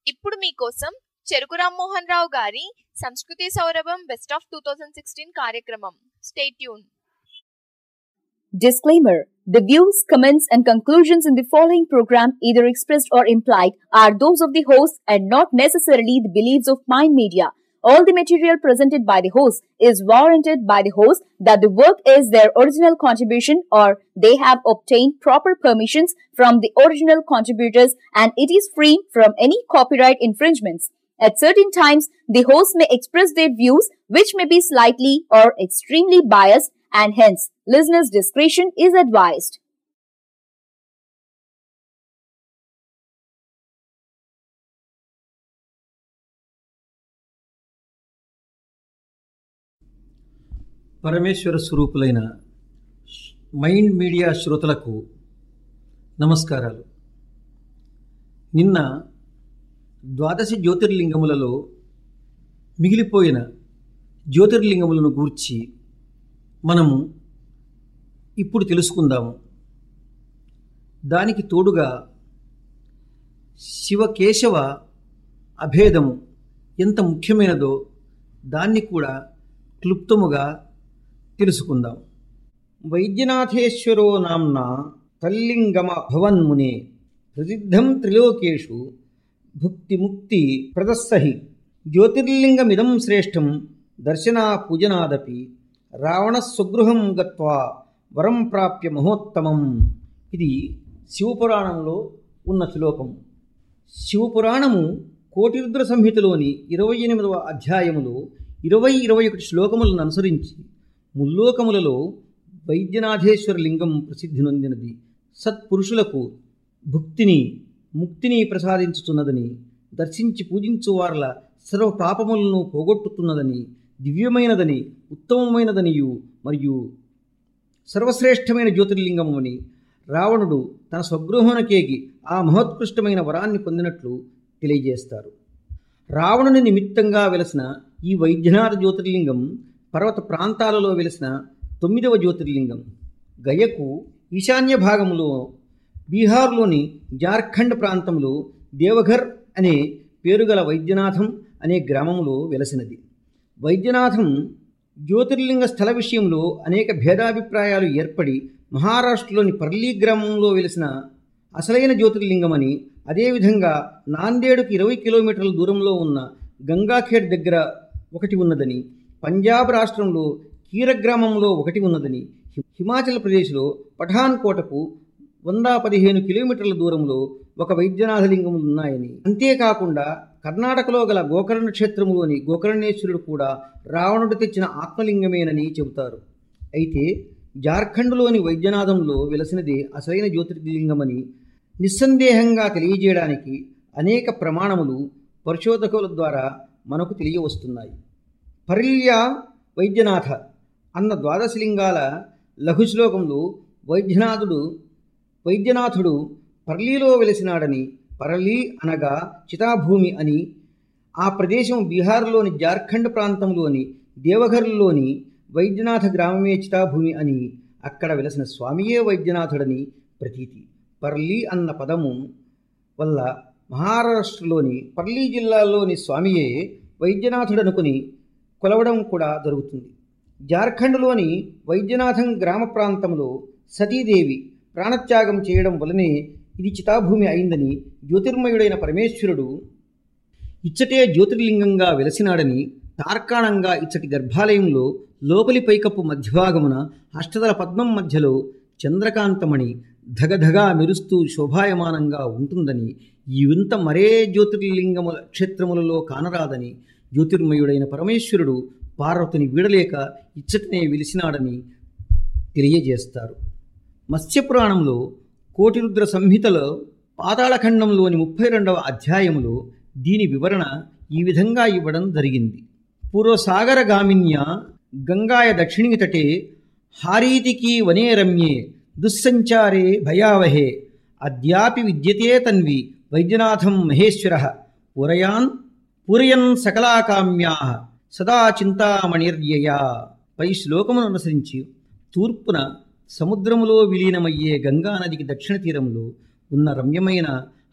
ఇప్పుడు మీకోసం చెరుకు రామ్మోహన్ రావు గారి సంస్కృతి సౌరభం best of two thousand sixteen కార్యక్రమం stay tuned Disclaimer The views, comments, and conclusions in the following program, either expressed or implied, are those of the host and not necessarily the beliefs of Mind Media. All the material presented by the host is warranted by the host that the work is their original contribution or they have obtained proper permissions from the original contributors and it is free from any copyright infringements. At certain times, the host may express their views which may be slightly or extremely biased and hence listeners' discretion is advised. పరమేశ్వర స్వరూపులైన Mind Media శ్రోతలకు నమస్కారాలు నిన్న ద్వాదశ జ్యోతిర్లింగములలో మిగిలిపోయిన జ్యోతిర్లింగములను గూర్చి మనము ఇప్పుడు తెలుసుకుందాము దానికి తోడుగా శివకేశవ అభేదము ఎంత ముఖ్యమైనదో దాన్ని కూడా క్లుప్తముగా తెలుసుకుందాం వైద్యనాథేశ్వరో నామ్న తల్లింగమ భవన్మునే ప్రసిద్ధం త్రిలోకేషు భుక్తి ముక్తి ప్రదస్సహి జ్యోతిర్లింగమిదం శ్రేష్టం దర్శనా పూజనాదపి రావణ స్వగృహం గత్వా వరం ప్రాప్య మహోత్తమం ఇది శివపురాణంలో ఉన్న శ్లోకం శివపురాణము కోటిరుద్ర సంహితలోని ఇరవై ఎనిమిదవ అధ్యాయములో ఇరవై ఇరవై ఒకటి శ్లోకములను అనుసరించి ముల్లోకములలో వైద్యనాథేశ్వర లింగం ప్రసిద్ధి నొందినది సత్పురుషులకు భుక్తిని ముక్తిని ప్రసాదించుతున్నదని దర్శించి పూజించు వార్ల సర్వ పాపములను పోగొట్టుతున్నదని దివ్యమైనదని ఉత్తమమైనదనియు మరియు సర్వశ్రేష్టమైన జ్యోతిర్లింగము అని రావణుడు తన స్వగృహమునకేగి ఆ మహోత్కృష్టమైన వరాన్ని పొందినట్లు తెలియజేస్తారు రావణుని నిమిత్తంగా వెలసిన ఈ వైద్యనాథ జ్యోతిర్లింగం పర్వత ప్రాంతాలలో వెలిసిన తొమ్మిదవ జ్యోతిర్లింగం గయకు ఈశాన్య భాగంలో బీహార్లోని జార్ఖండ్ ప్రాంతంలో దేవఘర్ అనే పేరుగల వైద్యనాథం అనే గ్రామంలో వెలసినది వైద్యనాథం జ్యోతిర్లింగ స్థల విషయంలో అనేక భేదాభిప్రాయాలు ఏర్పడి మహారాష్ట్రలోని పర్లీ గ్రామంలో వెలిసిన అసలైన జ్యోతిర్లింగమని అదేవిధంగా నాందేడుకు ఇరవై కిలోమీటర్ల దూరంలో ఉన్న గంగాఖేడ్ దగ్గర ఒకటి ఉన్నదని పంజాబ్ రాష్ట్రంలో కీర గ్రామంలో ఒకటి ఉన్నదని హిమాచల్ ప్రదేశ్లో పఠాన్ కోటకు వంద పదిహేను కిలోమీటర్ల దూరంలో ఒక వైద్యనాథలింగం ఉన్నాయని అంతేకాకుండా కర్ణాటకలో గల గోకర్ణ క్షేత్రంలోని గోకర్ణేశ్వరుడు కూడా రావణుడు తెచ్చిన ఆత్మలింగమేనని చెబుతారు అయితే జార్ఖండ్లోని వైద్యనాథంలో వెలసినది అసలైన జ్యోతిర్లింగమని నిస్సందేహంగా తెలియజేయడానికి అనేక ప్రమాణములు పరిశోధకుల ద్వారా మనకు తెలియవస్తున్నాయి పరిల్య వైద్యనాథ అన్న ద్వాదశలింగాల లఘు శ్లోకంలో వైద్యనాథుడు వైద్యనాథుడు పర్లీలో వెలిసినాడని పరలీ అనగా చితాభూమి అని ఆ ప్రదేశం బీహార్లోని జార్ఖండ్ ప్రాంతంలోని దేవఘర్లోని వైద్యనాథ గ్రామమే చితాభూమి అని అక్కడ వెలసిన స్వామియే వైద్యనాథుడని ప్రతీతి పర్లీ అన్న పదము వల్ల మహారాష్ట్రలోని పర్లీ జిల్లాలోని స్వామియే వైద్యనాథుడనుకుని కొలవడం కూడా జరుగుతుంది జార్ఖండ్లోని వైద్యనాథం గ్రామ ప్రాంతంలో సతీదేవి ప్రాణత్యాగం చేయడం వలనే ఇది చితాభూమి అయిందని జ్యోతిర్మయుడైన పరమేశ్వరుడు ఇచ్చటే జ్యోతిర్లింగంగా వెలసినాడని తార్కాణంగా ఇచ్చటి గర్భాలయంలో లోపలి పైకప్పు మధ్యభాగమున అష్టదల పద్మం మధ్యలో చంద్రకాంతమణి ధగధగా మెరుస్తూ శోభాయమానంగా ఉంటుందని ఈ వింత మరే జ్యోతిర్లింగముల క్షేత్రములలో కానరాదని జ్యోతిర్మయుడైన పరమేశ్వరుడు పార్వతిని వీడలేక ఇచ్చటనే వెలిసినాడని తెలియజేస్తారు మత్స్యపురాణంలో కోటిరుద్ర సంహితలో పాతాళఖండంలోని ముప్పై రెండవ అధ్యాయములో దీని వివరణ ఈ విధంగా ఇవ్వడం జరిగింది పూర్వసాగరగామిన్య గంగాయ దక్షిణి తటే హారీతికి వనే రమ్యే దుస్సంచారే భయావహే అద్యాపి విద్యతే తన్వి వైద్యనాథం మహేశ్వర పురయాన్ పూరయన్ సకలాకామ్యా సదా చింతామణిర్యయా పై శ్లోకమును అనుసరించి తూర్పున సముద్రములో విలీనమయ్యే గంగా నదికి దక్షిణ తీరంలో ఉన్న రమ్యమైన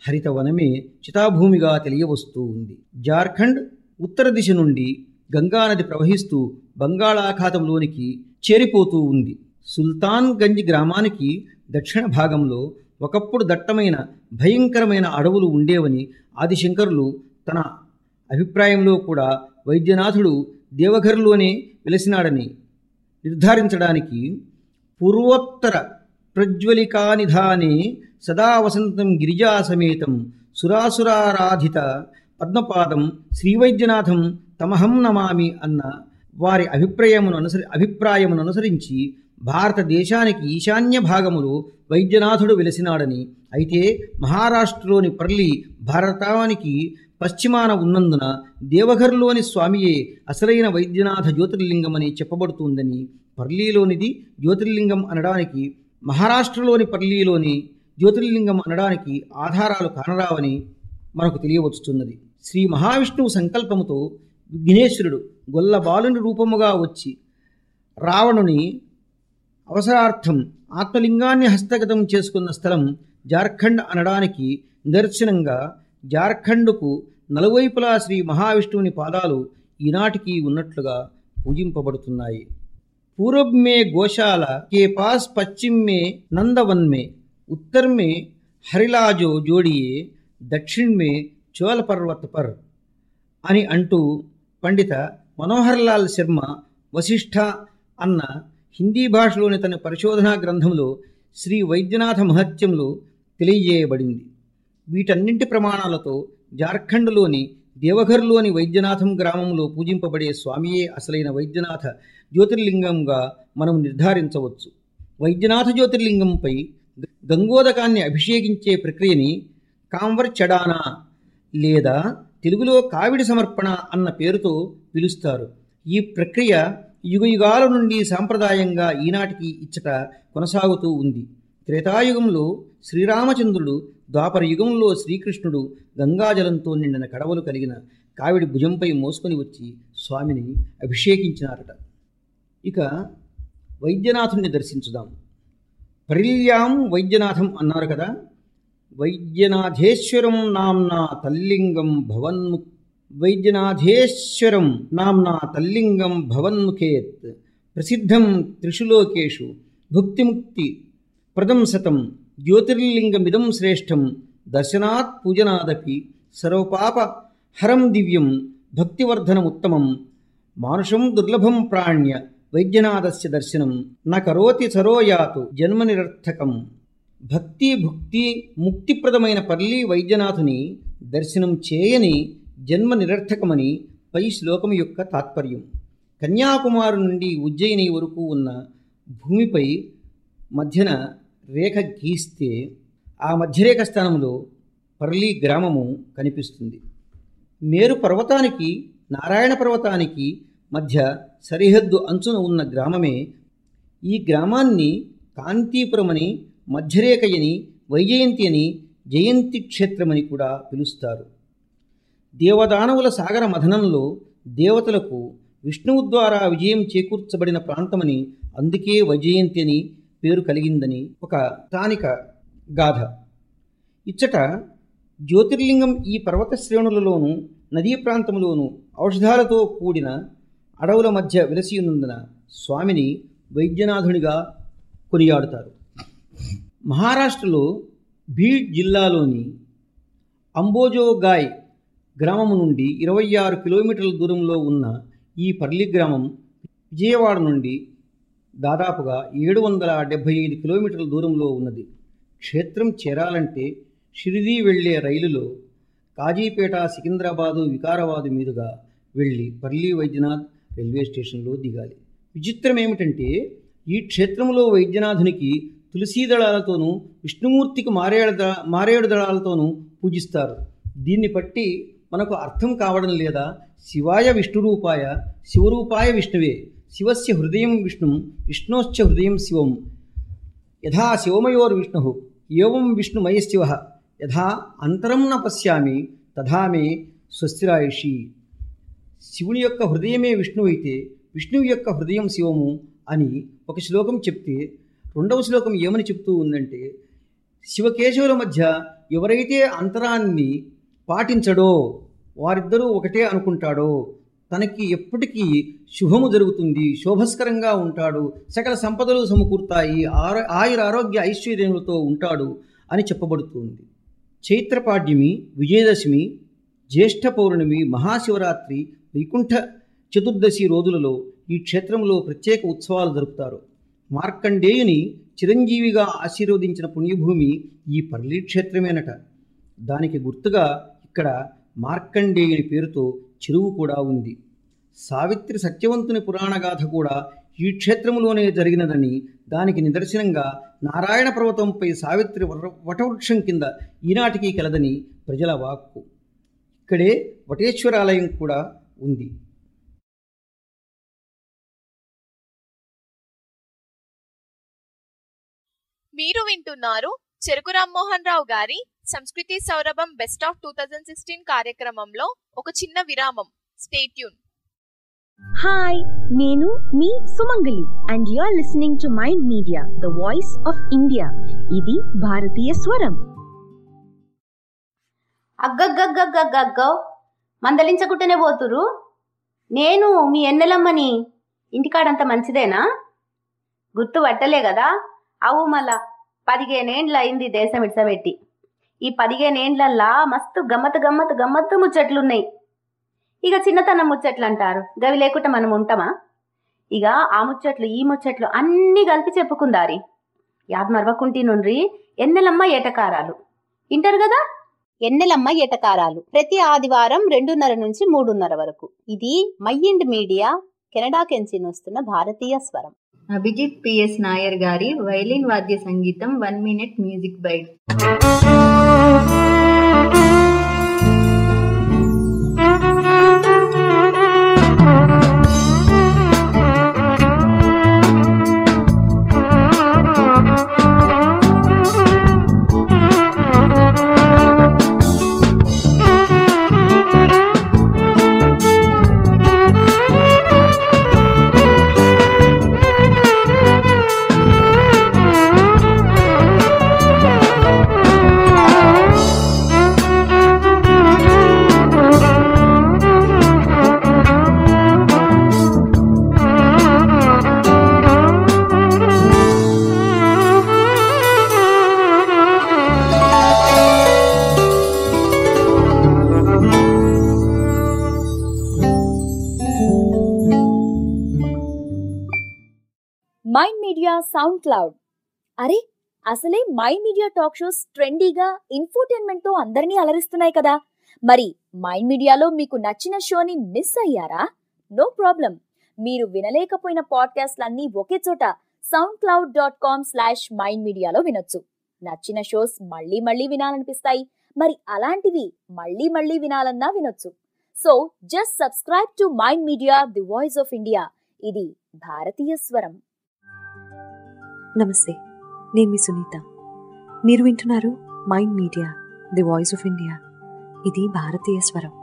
హరితవనమే చితాభూమిగా తెలియవస్తూ ఉంది జార్ఖండ్ ఉత్తర దిశ నుండి గంగానది ప్రవహిస్తూ బంగాళాఖాతంలోనికి చేరిపోతూ ఉంది సుల్తాన్ గంజ్ గ్రామానికి దక్షిణ భాగంలో ఒకప్పుడు దట్టమైన భయంకరమైన అడవులు ఉండేవని ఆదిశంకరులు తన అభిప్రాయంలో కూడా వైద్యనాథుడు దేవఘర్లోనే వెలసినాడని నిర్ధారించడానికి పూర్వోత్తర ప్రజ్వలికానిధానే సదా వసంతం గిరిజా సమేతం సురాసురారాధిత పద్మపాదం శ్రీవైద్యనాథం తమహం నమామి అన్న వారి అభిప్రాయమును అనుసరి అభిప్రాయమును అనుసరించి భారతదేశానికి ఈశాన్య భాగములో వైద్యనాథుడు వెలిసినాడని అయితే మహారాష్ట్రలోని పర్లి భారతానికి పశ్చిమాన ఉన్నందున దేవఘర్లోని స్వామియే అసలైన వైద్యనాథ జ్యోతిర్లింగమని చెప్పబడుతుందని పర్లీలోనిది జ్యోతిర్లింగం అనడానికి మహారాష్ట్రలోని పర్లీలోని జ్యోతిర్లింగం అనడానికి ఆధారాలు కానరావని మనకు తెలియవచ్చుతున్నది శ్రీ మహావిష్ణువు సంకల్పముతో విఘ్నేశ్వరుడు గొల్ల బాలుని రూపముగా వచ్చి రావణుని అవసరార్థం ఆత్మలింగాన్ని హస్తగతం చేసుకున్న స్థలం జార్ఖండ్ అనడానికి నిదర్శనంగా జార్ఖండ్కు నలువైపులా శ్రీ మహావిష్ణువుని పాదాలు ఈనాటికి ఉన్నట్లుగా పూజింపబడుతున్నాయి पूर्व में गौशाला के पास पश्चिम में नंदवन में उत्तर में हरिलाजो जोड़िए दक्षिण में चोल पर्वत पर అని అంటూ పండిత మనోహర్లాల్ శర్మ వశిష్ఠ అన్న హిందీ భాషలోని తన పరిశోధనా గ్రంథంలో శ్రీ వైద్యనాథ మహత్యంలో తెలియజేయబడింది వీటన్నింటి ప్రమాణాలతో జార్ఖండ్లోని దేవఘర్లోని వైద్యనాథం గ్రామంలో పూజింపబడే స్వామియే అసలైన వైద్యనాథ జ్యోతిర్లింగంగా మనం నిర్ధారించవచ్చు వైద్యనాథ జ్యోతిర్లింగంపై గంగోదకాన్ని అభిషేకించే ప్రక్రియని కాంవర్ చడానా లేదా తెలుగులో కావిడి సమర్పణ అన్న పేరుతో పిలుస్తారు ఈ ప్రక్రియ యుగయుగాల నుండి సాంప్రదాయంగా ఈనాటికి ఇచ్చట కొనసాగుతూ ఉంది త్రేతాయుగంలో శ్రీరామచంద్రుడు ద్వాపర యుగంలో శ్రీకృష్ణుడు గంగాజలంతో నిండిన కడవలు కలిగిన కావిడి భుజంపై మోసుకొని వచ్చి స్వామిని అభిషేకించినారట ఇక వైద్యనాథుణ్ణి దర్శించుదాం పరిల్యాం వైద్యనాథం అన్నారు కదా వైద్యనాథేశ్వరం నామ్నా తల్లింగం భవన్ము వైద్యనాథేశ్వరం నామ్నా తల్లింగం భవన్ముఖేత్ ప్రసిద్ధం త్రిషులోకేషు భుక్తిముక్తి ప్రదం శతం జ్యోతిర్లింగమిదం శ్రేష్టం దర్శనాత్ పూజనాదపి సర్వపాప హరం దివ్యం భక్తివర్ధనముత్తమం మానుషం దుర్లభం ప్రాణ్య వైద్యనాథస్య దర్శనం న కరోతి సరోయాతు జన్మనిరర్థకం భక్తి భుక్తి ముక్తిప్రదమైన పల్లి వైద్యనాథుని దర్శనం చేయని జన్మ నిరర్థకమని పై శ్లోకం యొక్క తాత్పర్యం కన్యాకుమారి నుండి ఉజ్జయిని వరకు ఉన్న భూమిపై మధ్యన రేఖ గీస్తే ఆ మధ్యరేఖ స్థానంలో పర్లి గ్రామము కనిపిస్తుంది మేరు పర్వతానికి నారాయణ పర్వతానికి మధ్య సరిహద్దు అంచున ఉన్న గ్రామమే ఈ గ్రామాన్ని కాంతీపురమని మధ్యరేఖయని వైజయంతి అని జయంతి క్షేత్రమని కూడా పిలుస్తారు దేవదానవుల సాగర మథనంలో దేవతలకు విష్ణువు ద్వారా విజయం చేకూర్చబడిన ప్రాంతమని అందుకే వైజయంతి అని పేరు కలిగిందని ఒక స్థానిక గాథ ఇచ్చట జ్యోతిర్లింగం ఈ పర్వత శ్రేణులలోనూ నదీ ప్రాంతంలోనూ ఔషధాలతో కూడిన అడవుల మధ్య వెలసియున్నందున స్వామిని వైద్యనాథునిగా కొనియాడుతారు మహారాష్ట్రలో బీడ్ జిల్లాలోని అంబోజోగాయ్ గ్రామం నుండి ఇరవై ఆరు కిలోమీటర్ల దూరంలో ఉన్న ఈ పర్లి గ్రామం విజయవాడ నుండి దాదాపుగా ఏడు వందల డెబ్భై ఐదు కిలోమీటర్ల దూరంలో ఉన్నది క్షేత్రం చేరాలంటే షిరిడీ వెళ్ళే రైలులో కాజీపేట సికింద్రాబాదు వికారాబాదు మీదుగా వెళ్ళి పర్లి వైద్యనాథ్ రైల్వే స్టేషన్లో దిగాలి విచిత్రం ఏమిటంటే ఈ క్షేత్రంలో వైద్యనాథునికి తులసీ దళాలతోనూ విష్ణుమూర్తికి మారేడు ద మారేడు దళాలతోనూ పూజిస్తారు దీన్ని బట్టి మనకు అర్థం కావడం లేదా శివాయ విష్ణురూపాయ శివరూపాయ విష్ణువే శివస్య హృదయం విష్ణుం విష్ణోశ్చ హృదయం శివం యథా శివమయోర్విష్ణు ఏవం విష్ణుమయశివ యథా అంతరం న పశ్యామి తథా మే స్వస్తిరాయుషి శివుని యొక్క హృదయమే విష్ణువు అయితే విష్ణువు యొక్క హృదయం శివము అని ఒక శ్లోకం చెప్తే రెండవ శ్లోకం ఏమని చెప్తూ ఉందంటే శివకేశవుల మధ్య ఎవరైతే అంతరాన్ని పాటించడో వారిద్దరూ ఒకటే అనుకుంటాడో తనకి ఎప్పటికీ శుభము జరుగుతుంది శోభస్కరంగా ఉంటాడు సకల సంపదలు సమకూరుతాయి ఆరో ఆయుర ఆరోగ్య ఐశ్వర్యములతో ఉంటాడు అని చెప్పబడుతుంది చైత్రపాడ్యమి విజయదశమి జ్యేష్ఠ పౌర్ణమి మహాశివరాత్రి వైకుంఠ చతుర్దశి రోజులలో ఈ క్షేత్రంలో ప్రత్యేక ఉత్సవాలు జరుపుతారు మార్కండేయుని చిరంజీవిగా ఆశీర్వదించిన పుణ్యభూమి ఈ పర్లి క్షేత్రమేనట దానికి గుర్తుగా ఇక్కడ మార్కండేయుని పేరుతో చెరువు కూడా ఉంది సావిత్రి సత్యవంతుని పురాణగాథ కూడా ఈ క్షేత్రములోనే జరిగినదని దానికి నిదర్శనంగా నారాయణ పర్వతంపై సావిత్రి వర- వటవృక్షం కింద ఈనాటికి కలదని ప్రజల వాక్కు ఇక్కడే వటేశ్వరాలయం కూడా ఉంది మీరు వింటున్నారు చెరుకు రామ్మోహన్ రావు గారి సంస్కృతి సౌరభం best of two thousand sixteen కార్యక్రమంలో ఒక చిన్న విరామం స్టేట్యూన్ హాయ్ నేను మీ Sumangali and you are listening to Mind Media the voice of India ఇది భారతీయ స్వరం అగ్గగ్గగ్గగ్గగ్గో మందలించకుంటేనే పోతురు నేను మీ ఎన్నెలమ్మని ఇంటికాడంత మంచిదేనా గుర్తు పట్టలే కదా అవు మళ్ళా పదిహేనేండ్ల అయింది దేశం ఇడ్సబెట్టి ఈ పదిహేనేండ్లల్లా మస్తు గమ్మత్ గమ్మత్ గమ్మత్తు ముచ్చట్లున్నాయి ఇక చిన్నతనం ముచ్చట్లు అంటారు గవి లేకుండా మనం ఉంటామా ఇక ఆ ముచ్చట్లు ఈ ముచ్చట్లు అన్నీ కలిపి చెప్పుకుందారి యాద్ మరవకుంటి నుండ్రి ఎన్నెలమ్మ ఏటకారాలు వింటారు కదా ఎన్నెలమ్మ ఎటకారాలు ప్రతి ఆదివారం రెండున్నర నుంచి మూడున్నర వరకు ఇది మైండ్ మీడియా కెనడా కెంచి వస్తున్న భారతీయ స్వరం అభిజిత్ పిఎస్ నాయర్ గారి వైలిన్ వాద్య సంగీతం one minute music bite Mind Media SoundCloud అరే అసలే మైండ్ మీడియా టాక్ షోస్ ట్రెండీగా ఇన్ఫోటైన్మెంట్ తో అందరినీ అలరిస్తున్నాయి కదా మరి మైండ్ మీడియాలో మీకు నచ్చిన షోని మిస్ అయ్యారా నో ప్రాబ్లం మీరు వినలేకపోయిన పాడ్కాస్ట్లన్నీ ఒకే చోట SoundCloud dot com slash Mind మీడియాలో వినొచ్చు నచ్చిన షోస్ మళ్ళీ మళ్ళీ వినాలనిపిస్తాయి మరి అలాంటివి మళ్ళీ మళ్ళీ వినాలన్నా వినొచ్చు so just subscribe to Mind Media the voice of India ఇది భారతీయ స్వరం నమస్తే నేను మీ సునీత మీరు వింటున్నారు Mind Media the voice of India ఇది భారతీయ స్వరం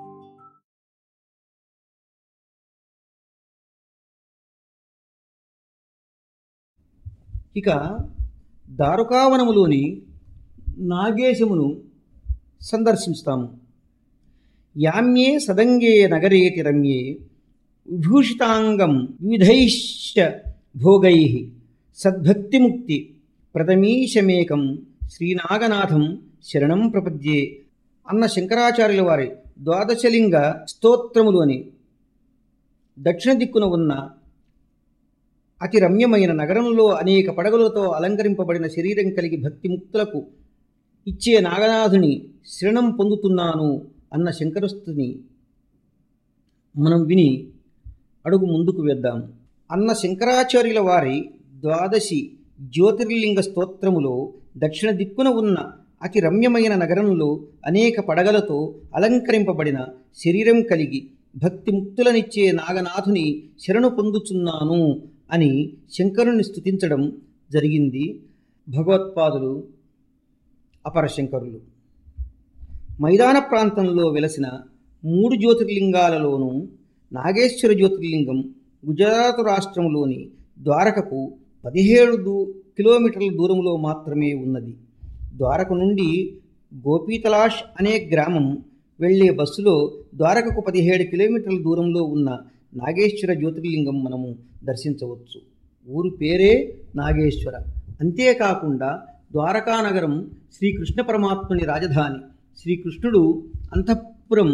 ఇక దారుకావనములోని నాగేశమును సందర్శిస్తాము యామ్యే సదంగే నగరేతి రమ్యే విభూషితాంగం వివిధైశ్చ భోగై సద్భక్తిముక్తి ప్రథమీశమేకం శ్రీనాగనాథం శరణం ప్రపద్యే అన్న శంకరాచార్యుల వారి ద్వాదశలింగ స్తోత్రములోని దక్షిణ దిక్కున ఉన్న అతి రమ్యమైన నగరంలో అనేక పడగలతో అలంకరింపబడిన శరీరం కలిగి భక్తిముక్తులకు ఇచ్చే నాగనాథుని శరణం పొందుతున్నాను అన్న శంకరస్తుని మనం విని అడుగు ముందుకు వేద్దాం అన్న శంకరాచార్యుల వారి ద్వాదశి జ్యోతిర్లింగ స్తోత్రములో దక్షిణ దిక్కున ఉన్న అతి రమ్యమైన నగరంలో అనేక పడగలతో అలంకరింపబడిన శరీరం కలిగి భక్తిముక్తులనిచ్చే నాగనాథుని శరణు పొందుచున్నాను అని శంకరుని స్తుతించడం జరిగింది భగవత్పాదులు అపర శంకరులు మైదాన ప్రాంతంలో వెలసిన మూడు జ్యోతిర్లింగాలలోనూ నాగేశ్వర జ్యోతిర్లింగం గుజరాత్ రాష్ట్రంలోని ద్వారకకు పదిహేడు దూ కిలోమీటర్ల దూరంలో మాత్రమే ఉన్నది ద్వారక నుండి గోపీతలాష్ అనే గ్రామం వెళ్ళే బస్సులో ద్వారకకు పదిహేడు కిలోమీటర్ల దూరంలో ఉన్న నాగేశ్వర జ్యోతిర్లింగం మనము దర్శించవచ్చు ఊరు పేరే నాగేశ్వర అంతేకాకుండా ద్వారకా నగరం శ్రీకృష్ణ పరమాత్ముని రాజధాని శ్రీకృష్ణుడు అంతఃపురం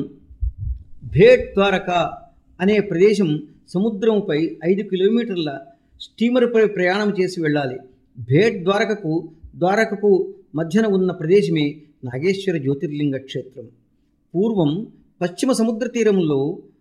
భేట్ ద్వారక అనే ప్రదేశం సముద్రంపై ఐదు కిలోమీటర్ల స్టీమర్పై ప్రయాణం చేసి వెళ్ళాలి భేట్ ద్వారకకు ద్వారకకు మధ్యన ఉన్న ప్రదేశమే నాగేశ్వర జ్యోతిర్లింగ క్షేత్రం పూర్వం పశ్చిమ సముద్ర తీరంలో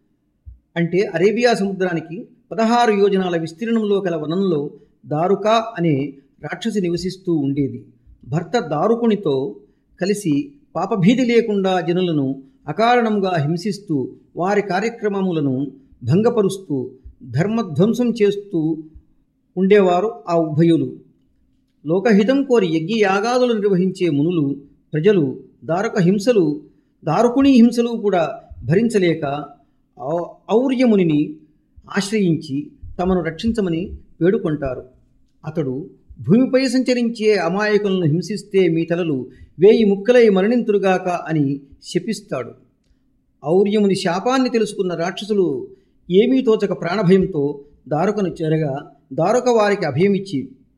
అంటే అరేబియా సముద్రానికి పదహారు యోజనాల విస్తీర్ణంలో కల వనంలో దారుక అనే రాక్షసి నివసిస్తూ ఉండేది భర్త దారుకునితో కలిసి పాపభీతి లేకుండా జనులను అకారణంగా హింసిస్తూ వారి కార్యక్రమములను భంగపరుస్తూ ధర్మధ్వంసం చేస్తూ ఉండేవారు ఆ ఉభయులు లోకహితం కోరి యజ్ఞయాగాదులు నిర్వహించే మునులు ప్రజలు దారుక హింసలు దారుకుని హింసలు కూడా భరించలేక ఔ- ఔర్యమునిని ఆశ్రయించి తమను రక్షించమని వేడుకుంటారు అతడు భూమిపై సంచరించే అమాయకులను హింసిస్తే మీ తలలు వేయి ముక్కలై మరణింతురుగాక అని శపిస్తాడు ఔర్యముని శాపాన్ని తెలుసుకున్న రాక్షసులు ఏమీ తోచక ప్రాణభయంతో దారుకను చేరగా దారుక వారికి అభయమిచ్చి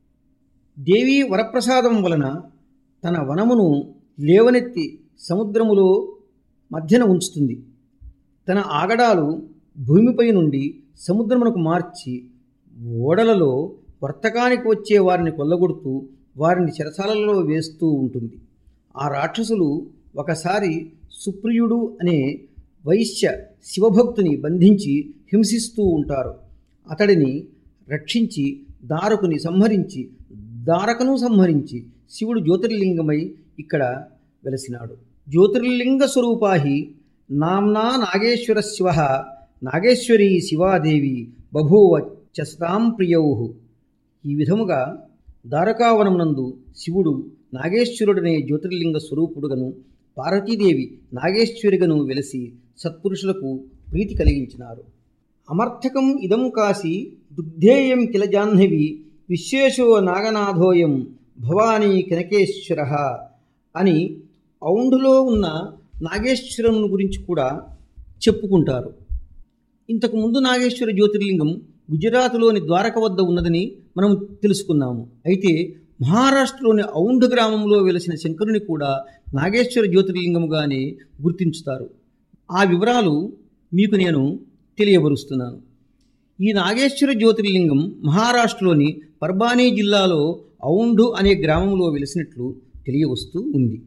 దేవీ వరప్రసాదం వలన తన వనమును లేవనెత్తి సముద్రములో మధ్యన ఉంచుతుంది తన ఆగడాలు భూమిపై నుండి సముద్రమునకు మార్చి ఓడలలో వర్తకానికి వచ్చే వారిని కొల్లగొడుతూ వారిని చెరసాలలో వేస్తూ ఉంటుంది ఆ రాక్షసులు ఒకసారి సుప్రియుడు అనే వైశ్య శివభక్తుని బంధించి హింసిస్తూ ఉంటారు అతడిని రక్షించి దారకుని సంహరించి దారకను సంహరించి శివుడు జ్యోతిర్లింగమై ఇక్కడ వెలసినాడు జ్యోతిర్లింగ స్వరూపాహి నామ్నా నాగేశ్వర శివ నాగేశ్వరీ శివాదేవి బభూవ చస్తాం ప్రియౌ ఈ విధముగా ద్వారకావనమునందు శివుడు నాగేశ్వరుడనే జ్యోతిర్లింగ స్వరూపుడుగను పార్వతీదేవి నాగేశ్వరిగను వెలసి సత్పురుషులకు ప్రీతి కలిగించినారు అమర్థకం ఇదం కాసి దుగ్ధేయం కిల జాహ్నవి విశ్వేశో నాగనాథోయం భవానీ కనకేశ్వర అని ఔంఢులో ఉన్న నాగేశ్వరం గురించి కూడా చెప్పుకుంటారు ఇంతకు ముందు నాగేశ్వర జ్యోతిర్లింగం గుజరాత్లోని ద్వారక వద్ద ఉన్నదని మనం తెలుసుకున్నాము అయితే మహారాష్ట్రలోని ఔంఢ గ్రామంలో వెలసిన శంకరుని కూడా నాగేశ్వర జ్యోతిర్లింగముగానే గుర్తించుతారు ఆ వివరాలు మీకు నేను తెలియబరుస్తున్నాను ఈ నాగేశ్వర జ్యోతిర్లింగం మహారాష్ట్రలోని పర్బానీ జిల్లాలో ఔంఢు అనే గ్రామంలో వెలిసినట్లు తెలియవస్తూ ఉంది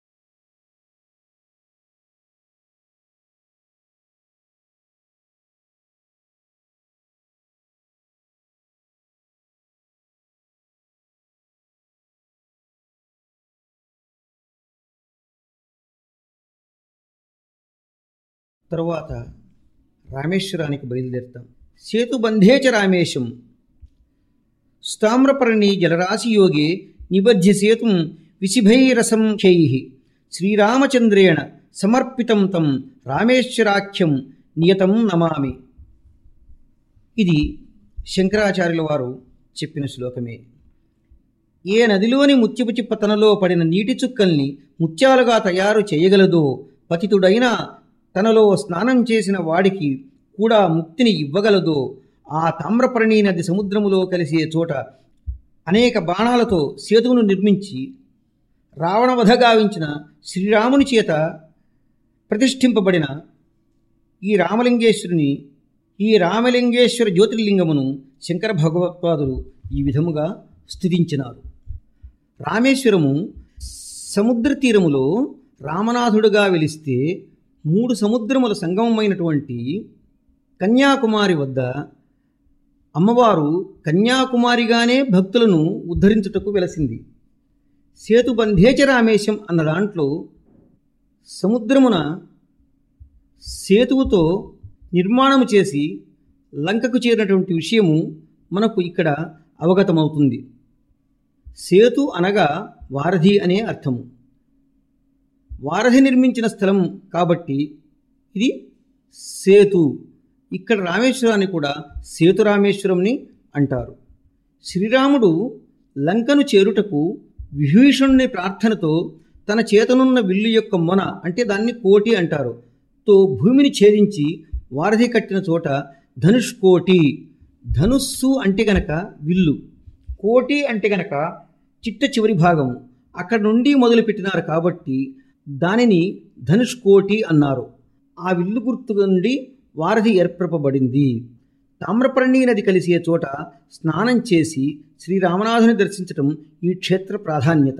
తరువాత రామేశ్వరానికి బయలుదేరుతాం సేతుబంధేచ రామేశం స్తామ్రపర్ణి జలరాశి యోగే నిబధ్య సేతుం విశిభైరసం క్షై శ్రీరామచంద్రేణ సమర్పితం తం రామేశ్వరాఖ్యం నియతం నమామి ఇది శంకరాచార్యుల వారు చెప్పిన శ్లోకమే ఏ నదిలోని ముత్యపు చిప్ప తనలో పడిన నీటి చుక్కల్ని ముత్యాలుగా తయారు చేయగలదో పతితుడైన తనలో స్నానం చేసిన వాడికి కూడా ముక్తిని ఇవ్వగలదో ఆ తామ్రపర్ణి నది సముద్రములో కలిసే చోట అనేక బాణాలతో సేతువును నిర్మించి రావణవధ గావించిన శ్రీరాముని చేత ప్రతిష్ఠింపబడిన ఈ రామలింగేశ్వరుని ఈ రామలింగేశ్వర జ్యోతిర్లింగమును శంకర భగవత్పాదులు ఈ విధముగా స్థుతించినారు రామేశ్వరము సముద్ర తీరములో రామనాథుడుగా వెలిస్తే మూడు సముద్రముల సంగమమైనటువంటి కన్యాకుమారి వద్ద అమ్మవారు కన్యాకుమారిగానే భక్తులను ఉద్ధరించుటకు వెలసింది సేతుబంధేచ రామేశం అన్న దాంట్లో సముద్రమున సేతువుతో నిర్మాణము చేసి లంకకు చేరినటువంటి విషయము మనకు ఇక్కడ అవగతమవుతుంది సేతు అనగా వారధి అనే అర్థము వారధి నిర్మించిన స్థలం కాబట్టి ఇది సేతు ఇక్కడ రామేశ్వరాన్ని కూడా సేతు రామేశ్వరంని అంటారు శ్రీరాముడు లంకను చేరుటకు విభీషణుని ప్రార్థనతో తన చేతనున్న విల్లు యొక్క మొన అంటే దాన్ని కోటి అంటారు తో భూమిని ఛేదించి వారధి కట్టిన చోట ధనుష్ కోటి ధనుస్సు అంటే గనక విల్లు కోటి అంటే గనక చిట్ట చివరి భాగము అక్కడ నుండి మొదలుపెట్టినారు కాబట్టి దానిని ధనుష్ కోటి అన్నారు ఆ విల్లు గుర్తు నుండి వారధి ఏర్పరపబడింది తామ్రపర్ణి నది కలిసే చోట స్నానం చేసి శ్రీరామనాథుని దర్శించటం ఈ క్షేత్ర ప్రాధాన్యత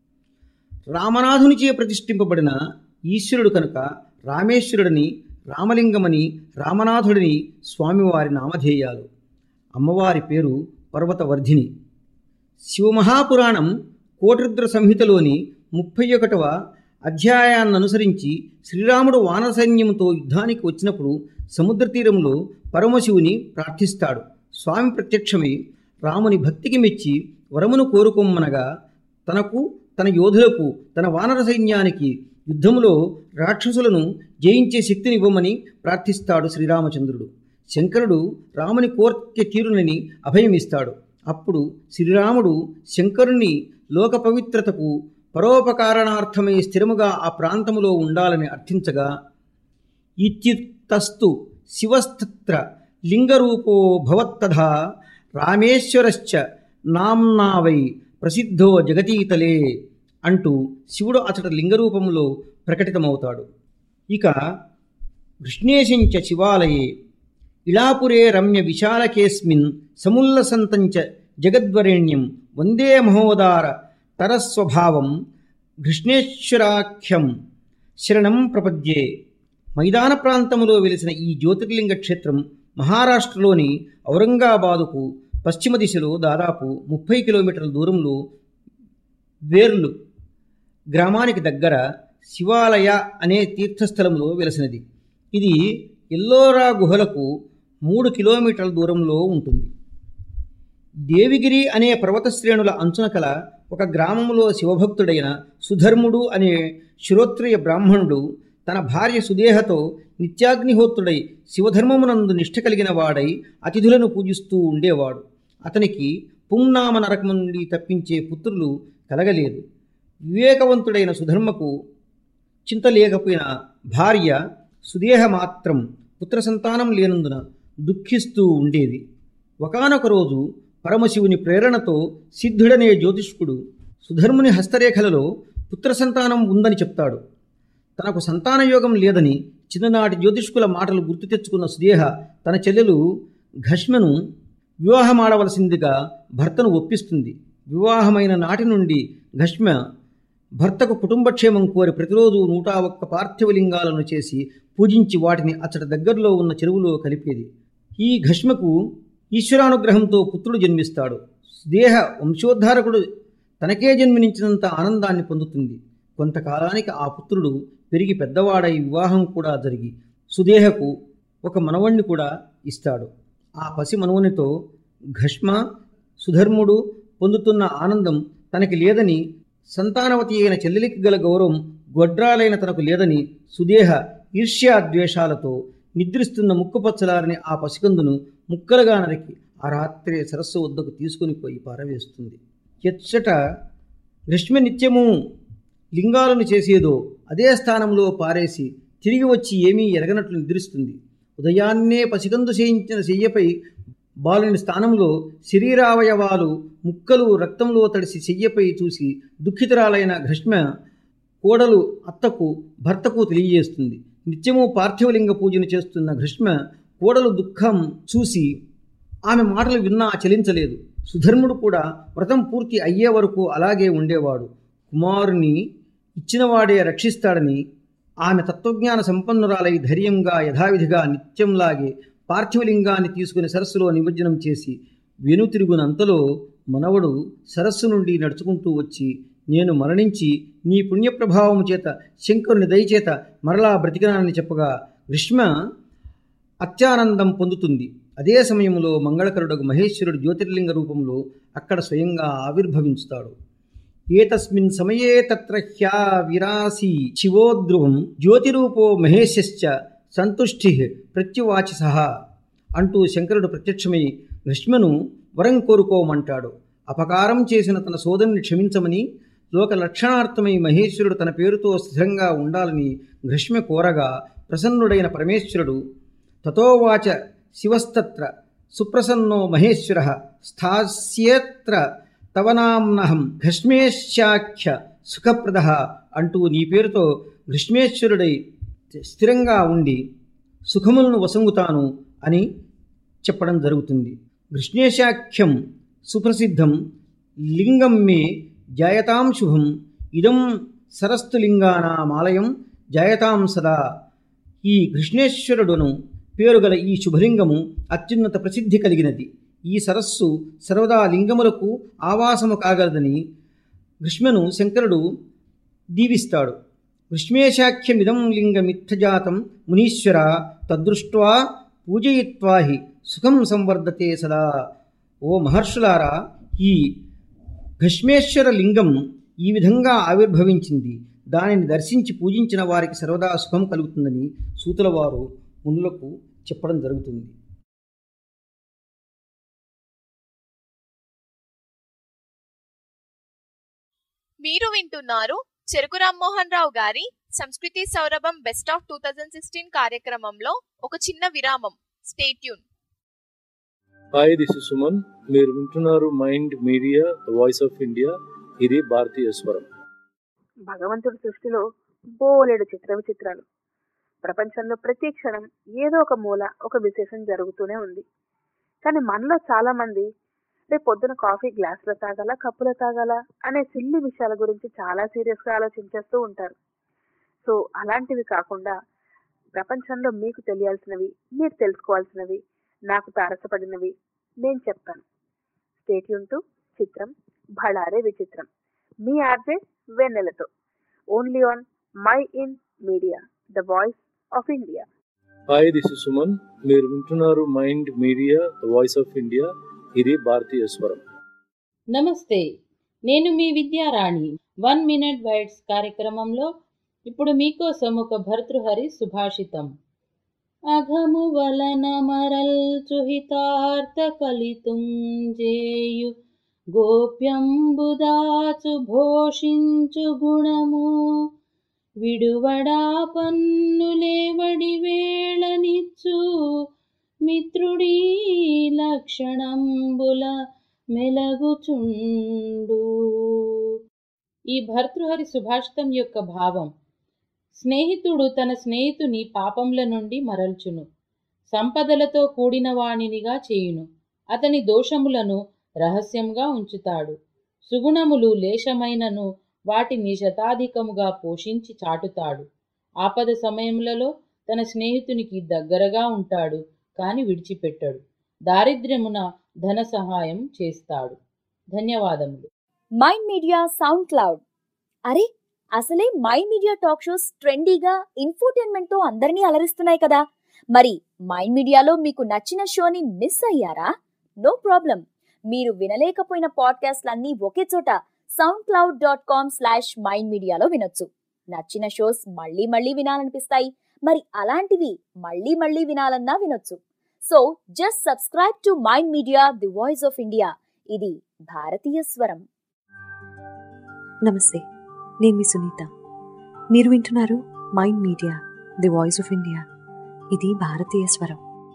రామనాథునిచే ప్రతిష్ఠింపబడిన ఈశ్వరుడు కనుక రామేశ్వరుడిని రామలింగమని రామనాథుడిని స్వామివారి నామధేయాలు అమ్మవారి పేరు పర్వతవర్ధిని శివమహాపురాణం కోటిరుద్ర సంహితలోని ముప్పై ఒకటవ అధ్యాయాన్ని అనుసరించి శ్రీరాముడు వానర సైన్యంతో యుద్ధానికి వచ్చినప్పుడు సముద్ర తీరంలో పరమశివుని ప్రార్థిస్తాడు స్వామి ప్రత్యక్షమై రాముని భక్తికి మెచ్చి వరమును కోరుకొమ్మనగా తనకు తన యోధులకు తన వానర సైన్యానికి యుద్ధములో రాక్షసులను జయించే శక్తిని ఇవ్వమని ప్రార్థిస్తాడు శ్రీరామచంద్రుడు శంకరుడు రాముని కోర్కె తీరునని అభయమిస్తాడు అప్పుడు శ్రీరాముడు శంకరుని లోక పవిత్రతకు పరోపకారణార్థమై స్థిరముగా ఆ ప్రాంతములో ఉండాలని అర్థించగా ఇత్యుక్తస్తు శివస్తత్ర లింగరూపో భవత్తథా రామేశ్వరశ్చ నామ్నావై ప్రసిద్ధో జగతీతలే అంటూ శివుడు అతడు లింగరూపంలో ప్రకటితమవుతాడు ఇక కృష్ణేశంచ శివాలయే ఇళాపురే రమ్య విశాలకేస్మిన్ సముల్లసంతంచ జగద్వరేణ్యం వందే మహోదార తరస్వభావం కృష్ణేశ్వరాఖ్యం శరణం ప్రపద్యే మైదాన ప్రాంతములో వెలిసిన ఈ జ్యోతిర్లింగ క్షేత్రం మహారాష్ట్రలోని ఔరంగాబాదుకు పశ్చిమ దిశలో దాదాపు ముప్పై కిలోమీటర్ల దూరంలో వేర్లు గ్రామానికి దగ్గర శివాలయ అనే తీర్థస్థలంలో వెలసినది ఇది ఎల్లోరా గుహలకు మూడు కిలోమీటర్ల దూరంలో ఉంటుంది దేవిగిరి అనే పర్వత శ్రేణుల అంచున కల ఒక గ్రామంలో శివభక్తుడైన సుధర్ముడు అనే శ్రోత్రియ బ్రాహ్మణుడు తన భార్య సుదేహతో నిత్యాగ్నిహోత్రుడై శివధర్మమునందు నిష్ఠ కలిగిన వాడై అతిథులను పూజిస్తూ ఉండేవాడు అతనికి పుంనామ నరకము నుండి తప్పించే పుత్రులు కలగలేదు వివేకవంతుడైన సుధర్మకు చింత లేకపోయిన భార్య సుదేహ మాత్రం పుత్ర సంతానం లేనందున దుఃఖిస్తూ ఉండేది ఒకనొక రోజు పరమశివుని ప్రేరణతో సిద్ధుడనే జ్యోతిష్కుడు సుధర్ముని హస్తరేఖలలో పుత్ర సంతానం ఉందని చెప్తాడు తనకు సంతానయోగం లేదని చిన్ననాటి జ్యోతిష్కుల మాటలు గుర్తు తెచ్చుకున్న సుదేహ తన చెల్లెలు ఘష్మను వివాహమాడవలసిందిగా భర్తను ఒప్పిస్తుంది వివాహమైన నాటి నుండి ఘష్మ భర్తకు కుటుంబక్షేమం కోరి ప్రతిరోజు నూట ఒక్క పార్థివలింగాలను చేసి పూజించి వాటిని అచ్చట దగ్గరలో ఉన్న చెరువులో కలిపేది ఈ ఘష్మకు ఈశ్వరానుగ్రహంతో పుత్రుడు జన్మిస్తాడు దేహ వంశోద్ధారకుడు తనకే జన్మించినంత ఆనందాన్ని పొందుతుంది కొంతకాలానికి ఆ పుత్రుడు పెరిగి పెద్దవాడై వివాహం కూడా జరిగి సుదేహకు ఒక మనవణ్ణి కూడా ఇస్తాడు ఆ పసి మనవనితో ఘష్మ సుధర్ముడు పొందుతున్న ఆనందం తనకి లేదని సంతానవతి అయిన చెల్లెలికి గల గౌరవం గొడ్రాలైన తనకు లేదని సుదేహ ఈర్ష్యాద్వేషాలతో నిద్రిస్తున్న ముక్కుపచ్చలారని ఆ పసికందును ముక్కలుగా నరికి ఆ రాత్రి సరస్సు వద్దకు తీసుకుని పోయి పారవేస్తుంది ఎచ్చట గ్రీష్మ నిత్యము లింగాలను చేసేదో అదే స్థానంలో పారేసి తిరిగి వచ్చి ఏమీ ఎరగనట్లు నిద్రిస్తుంది ఉదయాన్నే పసికందు చేయించిన చెయ్యపై బాలుని స్థానంలో శరీరావయవాలు ముక్కలు రక్తంలో తడిసి చెయ్యపై చూసి దుఃఖితురాలైన ఘష్మ కోడలు అత్తకు భర్తకు తెలియజేస్తుంది నిత్యము పార్థివలింగ పూజను చేస్తున్న ఘష్మ కోడలు దుఃఖం చూసి ఆమె మాటలు విన్నా చలించలేదు సుధర్ముడు కూడా వ్రతం పూర్తి అయ్యే వరకు అలాగే ఉండేవాడు కుమారుని ఇచ్చినవాడే రక్షిస్తాడని ఆమె తత్వజ్ఞాన సంపన్నురాలై ధైర్యంగా యథావిధిగా నిత్యంలాగే పార్థివలింగాన్ని తీసుకుని సరస్సులో నిమజ్జనం చేసి వెనుతిరుగునంతలో మనవడు సరస్సు నుండి నడుచుకుంటూ వచ్చి నేను మరణించి నీ పుణ్యప్రభావం చేత శంకరుని దయచేత మరలా బ్రతికినానని చెప్పగా గ్రీష్మ అత్యానందం పొందుతుంది అదే సమయంలో మంగళకరుడకు మహేశ్వరుడు జ్యోతిర్లింగ రూపంలో అక్కడ స్వయంగా ఆవిర్భవించుతాడు ఏతస్మిన్ సమయే తత్ర హ్యా విరాసి శివోద్రువం జ్యోతిరూపో మహేశ్శ్చ సంతుష్టి ప్రత్యువాచస అంటూ శంకరుడు ప్రత్యక్షమై భీష్మను వరం కోరుకోమంటాడు అపకారం చేసిన తన సోదరుని క్షమించమని లోక లక్షణార్థమై మహేశ్వరుడు తన పేరుతో స్థిరంగా ఉండాలని గ్రష్మ కోరగా ప్రసన్నుడైన పరమేశ్వరుడు తతోవాచ శివస్తత్ర సుప్రసన్నో మహేశ్వర స్థాస్యేత్ర తవనాంనహం ఘష్మేశాఖ్య సుఖప్రద అంటూ నీ పేరుతో గ్రీష్మేశ్వరుడై స్థిరంగా ఉండి సుఖములను వసంగుతాను అని చెప్పడం జరుగుతుంది కృష్ణేశాఖ్యం సుప్రసిద్ధం లింగం మే జాయతాం శుభం ఇదం సరస్తు లింగానామాలయం జాయతాం సదా ఈ కృష్ణేశ్వరుడును పేరుగల ఈ శుభలింగము అత్యున్నత ప్రసిద్ధి కలిగినది ఈ సరస్సు సర్వదా లింగములకు ఆవాసము కాగలదని గ్రీష్మను శంకరుడు దీవిస్తాడు గ్రీష్మేశాఖ్యమిదం లింగమిత్తజాతం మునీశ్వర తదృష్ట్వా పూజయిత్వా హి సుఖం సంవర్ధతే సదా ఓ మహర్షులారా ఈ భస్మేశ్వర లింగం ఈ విధంగా ఆవిర్భవించింది దానిని దర్శించి పూజించిన వారికి సర్వదా సుఖం కలుగుతుందని సూతుల వారు మునులకు చెప్పడం జరుగుతుంది మీరు వింటున్నారు చెరుకు రామ్మోహన్ రావు గారి సంస్కృతి సౌరభం best of two thousand sixteen కార్యక్రమంలో ఒక చిన్న విరామం stay tuned hi this is Suman మీరు వింటున్నారు Mind Media the voice of India ఇది భారతీయ స్వరం భగవంతుడి సృష్టిలో బోలెడు చిత్ర విచిత్రాలు ప్రపంచంలో ప్రతి క్షణం ఏదో ఒక మూల ఒక విశేషం జరుగుతూనే ఉంది కానీ మనలో చాలా మంది రేపు పొద్దున కాఫీ గ్లాసులో తాగాల కప్పులో తాగాల అనే సిల్లి విషయాల గురించి చాలా సీరియస్ గా ఆలోచించేస్తూ ఉంటారు సో అలాంటివి కాకుండా ప్రపంచంలో మీకు తెలియాల్సినవి మీరు తెలుసుకోవాల్సినవి నాకు తారసపడినవి నేను చెప్తాను స్టేట్యూన్ టు చిత్రం భళారే విచిత్రం మీ ఆర్జే వెన్నెలతో only on Mind Media the voice of India hi this is Suman మీరు వింటున్నారు Mind Media the voice of India ఇది భారతీయ స్వరం నమస్తే నేను మీ విద్యారాణి వన్ మినిట్ వైడ్స్ కార్యక్రమంలో ఇప్పుడు మీకోసం ఒక భర్తృహరి సుభాషితం అఘము వలన మరల్చుహితార్థ కలితుంజేయు గోప్యంబుదాచు భోషించు గుణము విడువడా పన్నులేవడి వేళనిచ్చు మిత్రుడీ లక్షణంబుల మెలగుచుండు ఈ భర్తృహరి సుభాషితం యొక్క భావం స్నేహితుడు తన స్నేహితుని పాపంల నుండి మరల్చును సంపదలతో కూడిన వాణినిగా చేయును అతని దోషములను రహస్యంగా ఉంచుతాడు సుగుణములు లేశమైనను వాటిని శతాధికముగా పోషించి చాటుతాడు ఆపద సమయములలో తన స్నేహితునికి దగ్గరగా ఉంటాడు కాని విడిచిపెట్టడు దారిద్ర్యమున ధన సహాయం చేస్తాడు ధన్యవాదములు మైండ్ మీడియా సౌండ్ క్లౌడ్ అరే అసలే మైండ్ మీడియా టాక్ షోస్ ట్రెండీగా ఇన్ఫోటైన్మెంట్ తో అందరినీ అలరిస్తున్నాయి కదా మరి మైండ్ మీడియాలో మీకు నచ్చిన షోని మిస్ అయ్యారా నో ప్రాబ్లం మీరు వినలేకపోయిన పాడ్కాస్ట్లన్నీ ఒకే చోట SoundCloud dot com slash Mind మీడియాలో వినొచ్చు నచ్చిన షోస్ మళ్ళీ మళ్ళీ వినాలనిపిస్తాయి మరి అలాంటివి మళ్ళీ మళ్ళీ వినాలన్నా వినొచ్చు so just subscribe to Mind Media the voice of India ఇది భారతీయ స్వరం నమస్తే నేను మీ సునీత మీరు వింటున్నారు Mind Media the voice of India ఇది భారతీయ స్వరం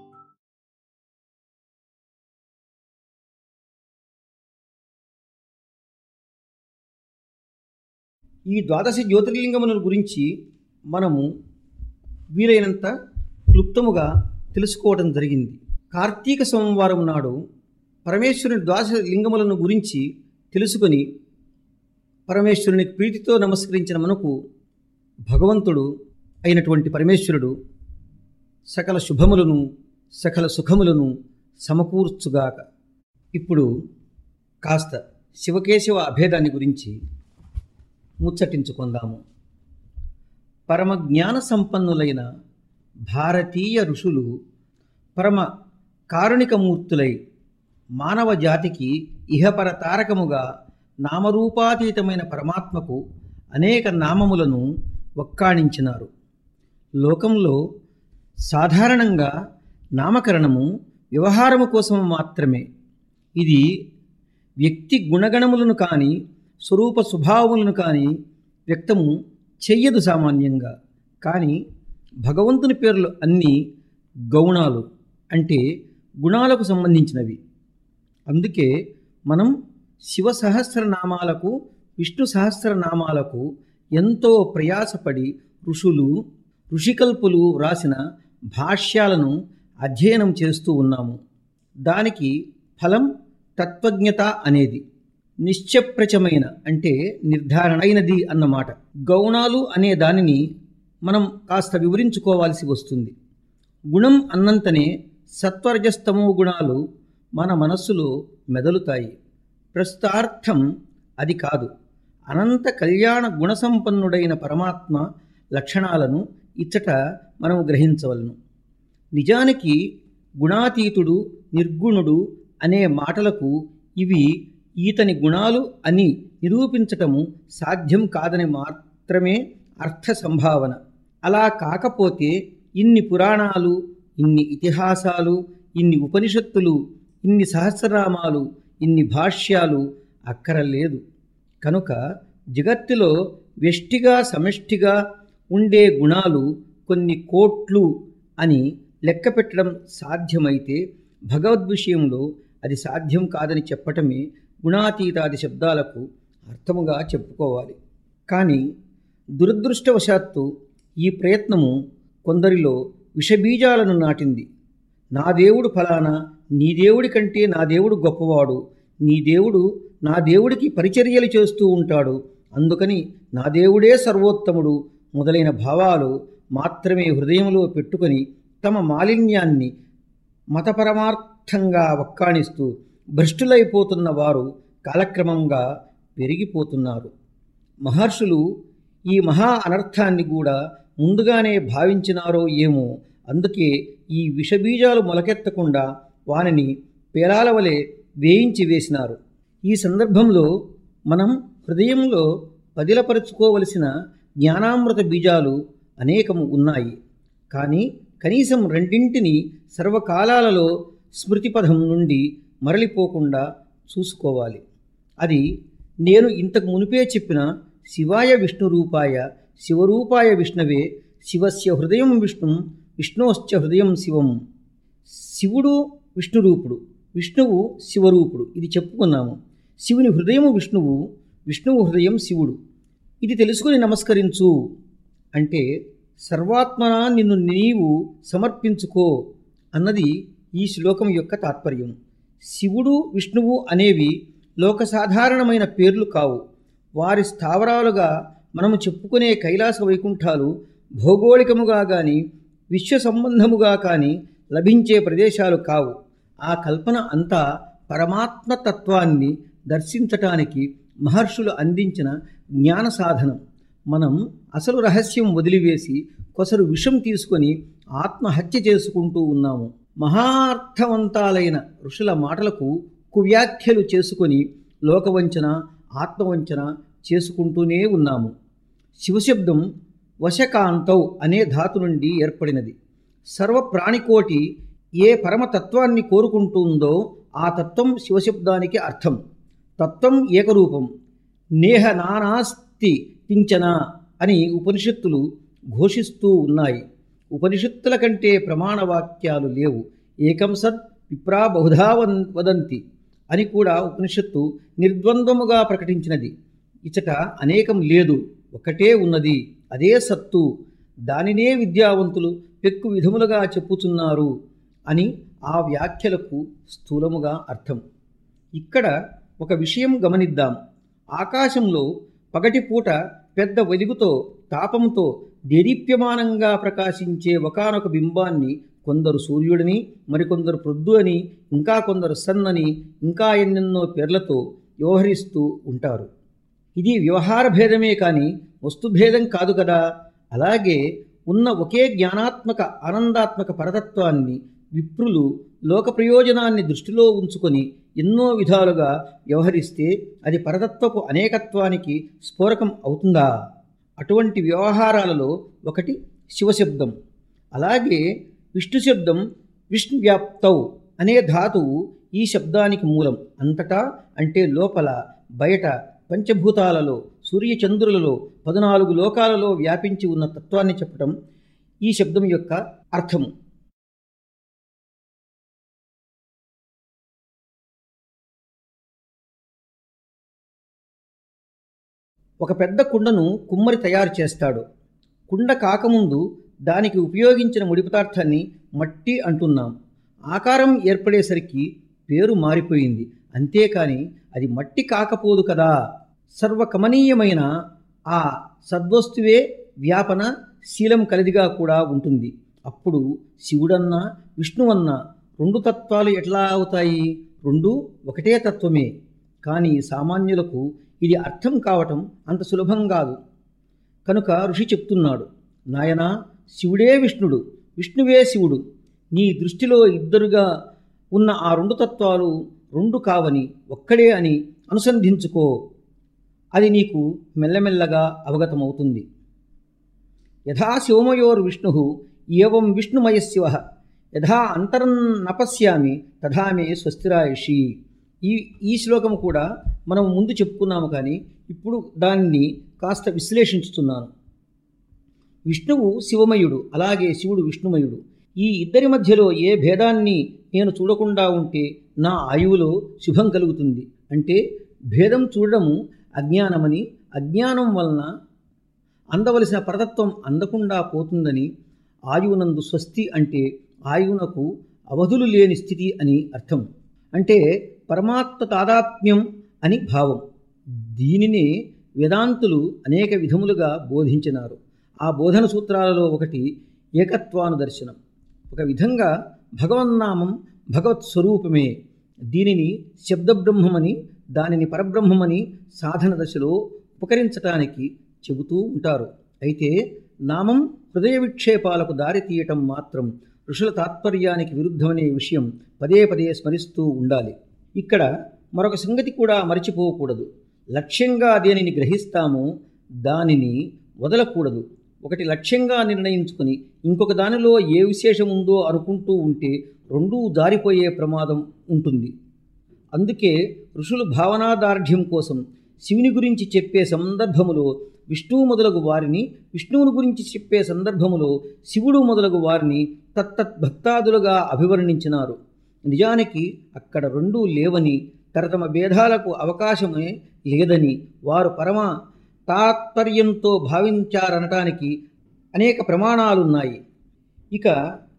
ఈ ద్వాదశ జ్యోతిర్లింగముల గురించి మనము వీలైనంత క్లుప్తముగా తెలుసుకోవడం జరిగింది కార్తీక సోమవారం నాడు పరమేశ్వరుని ద్వాదశ లింగములను గురించి తెలుసుకొని పరమేశ్వరునికి ప్రీతితో నమస్కరించిన మనకు భగవంతుడు అయినటువంటి పరమేశ్వరుడు సకల శుభములను సకల సుఖములను సమకూర్చుగాక ఇప్పుడు కాస్త శివకేశవ అభేదాన్ని గురించి ముచ్చటించుకుందాము పరమ జ్ఞాన సంపన్నులైన భారతీయ ఋషులు పరమ కారుణికమూర్తులై మానవ జాతికి ఇహపర తారకముగా నామరూపాతీతమైన పరమాత్మకు అనేక నామములను వక్కాణించినారు లోకంలో సాధారణంగా నామకరణము వ్యవహారము కోసం మాత్రమే ఇది వ్యక్తి గుణగణములను కానీ స్వరూప స్వభావములను కానీ వ్యక్తము చెయ్యదు సామాన్యంగా కానీ భగవంతుని పేర్లు అన్నీ గౌణాలు అంటే గుణాలకు సంబంధించినవి అందుకే మనం శివ సహస్రనామాలకు విష్ణు సహస్రనామాలకు ఎంతో ప్రయాసపడి ఋషులు ఋషికల్పులు వ్రాసిన భాష్యాలను అధ్యయనం చేస్తూ ఉన్నాము దానికి ఫలం తత్వజ్ఞత అనేది నిశ్చప్రచమైన అంటే నిర్ధారణ అయినది అన్నమాట గౌణాలు అనే దానిని మనం కాస్త వివరించుకోవాల్సి వస్తుంది గుణం అన్నంతనే సత్వరజస్తమో గుణాలు మన మనస్సులో మెదలుతాయి ప్రస్తుతార్థం అది కాదు అనంత కళ్యాణ గుణసంపన్నుడైన పరమాత్మ లక్షణాలను ఇచ్చట మనం గ్రహించవలను నిజానికి గుణాతీతుడు నిర్గుణుడు అనే మాటలకు ఇవి ఈతని గుణాలు అని నిరూపించటము సాధ్యం కాదని మాత్రమే అర్థ సంభావన అలా కాకపోతే ఇన్ని పురాణాలు ఇన్ని ఇతిహాసాలు ఇన్ని ఉపనిషత్తులు ఇన్ని సహస్రనామాలు ఇన్ని భాష్యాలు అక్కరలేదు కనుక జగత్తులో వ్యష్టిగా సమిష్టిగా ఉండే గుణాలు కొన్ని కోట్లు అని లెక్క పెట్టడం సాధ్యమైతే భగవద్ విషయంలో అది సాధ్యం కాదని చెప్పటమే గుణాతీతాది శబ్దాలకు అర్థముగా చెప్పుకోవాలి కానీ దురదృష్టవశాత్తు ఈ ప్రయత్నము కొందరిలో విషబీజాలను నాటింది నా దేవుడు ఫలానా నీ దేవుడి కంటే నా దేవుడు గొప్పవాడు నీ దేవుడు నా దేవుడికి పరిచర్యలు చేస్తూ ఉంటాడు అందుకని నా దేవుడే సర్వోత్తముడు మొదలైన భావాలు మాత్రమే హృదయంలో పెట్టుకొని తమ మాలిన్యాన్ని మతపరమార్థంగా వక్కాణిస్తూ భ్రష్టులైపోతున్న వారు కాలక్రమంగా పెరిగిపోతున్నారు మహర్షులు ఈ మహా అనర్థాన్ని కూడా ముందుగానే భావించినారో ఏమో అందుకే ఈ విషబీజాలు మొలకెత్తకుండా వానిని పేలాల వలె వేయించి వేసినారు ఈ సందర్భంలో మనం హృదయంలో పదిలపరుచుకోవలసిన జ్ఞానామృత బీజాలు అనేకము ఉన్నాయి కానీ కనీసం రెండింటిని సర్వకాలాలలో స్మృతిపథం నుండి మరలిపోకుండా చూసుకోవాలి అది నేను ఇంతకు మునిపే చెప్పిన శివాయ విష్ణు రూపాయ శివరూపాయ విష్ణవే శివస్య హృదయం విష్ణు విష్ణోశ్చ హృదయం శివం శివుడు విష్ణురూపుడు విష్ణువు శివరూపుడు ఇది చెప్పుకున్నాము శివుని హృదయము విష్ణువు విష్ణువు హృదయం శివుడు ఇది తెలుసుకుని నమస్కరించు అంటే సర్వాత్మన నిన్ను నీవు సమర్పించుకో అన్నది ఈ శ్లోకం యొక్క తాత్పర్యం శివుడు విష్ణువు అనేవి లోక సాధారణమైన పేర్లు కావు వారి స్థావరాలుగా మనము చెప్పుకునే కైలాస వైకుంఠాలు భౌగోళికముగా కానీ విశ్వ సంబంధముగా కానీ లభించే ప్రదేశాలు కావు ఆ కల్పన అంతా పరమాత్మ తత్వాన్ని దర్శించటానికి మహర్షులు అందించిన జ్ఞాన సాధనం మనం అసలు రహస్యం వదిలివేసి కొసరు విషం తీసుకొని ఆత్మహత్య చేసుకుంటూ ఉన్నాము మహార్థవంతాలైన ఋషుల మాటలకు కువ్యాఖ్యలు చేసుకొని లోకవంచన ఆత్మవంచన చేసుకుంటూనే ఉన్నాము శివశబ్దం వశకాంతౌ అనే ధాతు నుండి ఏర్పడినది సర్వ ప్రాణికోటి ఏ పరమతత్వాన్ని కోరుకుంటుందో ఆ తత్వం శివశబ్దానికి అర్థం తత్వం ఏకరూపం నేహ నానాస్తి కించన అని ఉపనిషత్తులు ఘోషిస్తూ ఉన్నాయి ఉపనిషత్తుల కంటే ప్రమాణవాక్యాలు లేవు ఏకం సద్ విప్రా బహుధా వన్ వదంతి అని కూడా ఉపనిషత్తు నిర్ద్వంద్వముగా ప్రకటించినది ఇచట అనేకం లేదు ఒకటే ఉన్నది అదే సత్తు దానినే విద్యావంతులు పెక్కు విధములుగా చెప్పుచున్నారు అని ఆ వ్యాఖ్యలకు స్థూలముగా అర్థం ఇక్కడ ఒక విషయం గమనిద్దాం ఆకాశంలో పగటిపూట పెద్ద వెలుగుతో తాపంతో దేదీప్యమానంగా ప్రకాశించే ఒకనొక బింబాన్ని కొందరు సూర్యుడిని మరికొందరు ప్రొద్దు అని ఇంకా కొందరు సన్ అని ఇంకా ఎన్నెన్నో పేర్లతో వ్యవహరిస్తూ ఉంటారు ఇది వ్యవహార భేదమే కానీ వస్తుభేదం కాదు కదా అలాగే ఉన్న ఒకే జ్ఞానాత్మక ఆనందాత్మక పరతత్వాన్ని విప్రులు లోక ప్రయోజనాన్ని దృష్టిలో ఉంచుకొని ఎన్నో విధాలుగా వ్యవహరిస్తే అది పరతత్వపు అనేకత్వానికి స్ఫోరకం అవుతుందా అటువంటి వ్యవహారాలలో ఒకటి శివశబ్దం అలాగే విష్ణు శబ్దం విష్ణువ్యాప్తౌ అనే ధాతువు ఈ శబ్దానికి మూలం అంతటా అంటే లోపల బయట పంచభూతాలలో సూర్యచంద్రులలో పద్నాలుగు లోకాలలో వ్యాపించి ఉన్న తత్వాన్ని చెప్పటం ఈ శబ్దం యొక్క అర్థము ఒక పెద్ద కుండను కుమ్మరి తయారు చేస్తాడు కుండ కాకముందు దానికి ఉపయోగించిన ముడి పదార్థాన్ని మట్టి అంటున్నాం ఆకారం ఏర్పడేసరికి పేరు మారిపోయింది అంతేకాని అది మట్టి కాకపోదు కదా సర్వకమనీయమైన ఆ సద్వస్తువే వ్యాపన శీలం కలిదిగా కూడా ఉంటుంది అప్పుడు శివుడన్నా విష్ణువన్నా రెండు తత్వాలు ఎట్లా అవుతాయి రెండు ఒకటే తత్వమే కానీ సామాన్యులకు ఇది అర్థం కావటం అంత సులభం కాదు కనుక ఋషి చెప్తున్నాడు నాయనా శివుడే విష్ణుడు విష్ణువే శివుడు నీ దృష్టిలో ఇద్దరుగా ఉన్న ఆ రెండు తత్వాలు రెండు కావని ఒక్కడే అని అనుసంధించుకో అది నీకు మెల్లమెల్లగా అవగతమవుతుంది యథా శివమయోర్ విష్ణు ఏవం విష్ణుమయ శివ యథా అంతరం నపశ్యామి తథా మే స్వస్తిరాయుషి ఈ ఈ శ్లోకం కూడా మనం ముందు చెప్పుకున్నాము కానీ ఇప్పుడు దాన్ని కాస్త విశ్లేషించుతున్నాను విష్ణువు శివమయుడు అలాగే శివుడు విష్ణుమయుడు ఈ ఇద్దరి మధ్యలో ఏ భేదాన్ని నేను చూడకుండా ఉంటే నా ఆయువులో శుభం కలుగుతుంది అంటే భేదం చూడడము అజ్ఞానమని అజ్ఞానం వలన అందవలసిన పరతత్వం అందకుండా పోతుందని ఆయువునందు స్వస్తి అంటే ఆయువునకు అవధులు లేని స్థితి అని అర్థం అంటే పరమాత్మ తాదాత్మ్యం అని భావం దీనిని వేదాంతులు అనేక విధములుగా బోధించినారు ఆ బోధన సూత్రాలలో ఒకటి ఏకత్వానుదర్శనం ఒక విధంగా భగవన్నామం భగవత్ స్వరూపమే దీనిని శబ్దబ్రహ్మమని దానిని పరబ్రహ్మమని సాధన దశలో ఉపకరించటానికి చెబుతూ ఉంటారు అయితే నామం హృదయ విక్షేపాలకు దారి తీయటం మాత్రం ఋషుల తాత్పర్యానికి విరుద్ధమనే విషయం పదే పదే స్మరిస్తూ ఉండాలి ఇక్కడ మరొక సంగతి కూడా మరచిపోకూడదు లక్ష్యంగా దేనిని గ్రహిస్తామో దానిని వదలకూడదు ఒకటి లక్ష్యంగా నిర్ణయించుకుని ఇంకొక దానిలో ఏ విశేషం ఉందో అనుకుంటూ ఉంటే రెండూ దారిపోయే ప్రమాదం ఉంటుంది అందుకే ఋషులు భావనాదార్ఢ్యం కోసం శివుని గురించి చెప్పే సందర్భములో విష్ణువు మొదలగు వారిని విష్ణువుని గురించి చెప్పే సందర్భములో శివుడు మొదలగు వారిని తత్తత్ భక్తాదులుగా అభివర్ణించినారు నిజానికి అక్కడ రెండూ లేవని తరతమ భేదాలకు అవకాశమే లేదని వారు పరమ తాత్పర్యంతో భావించారనటానికి అనేక ప్రమాణాలున్నాయి ఇక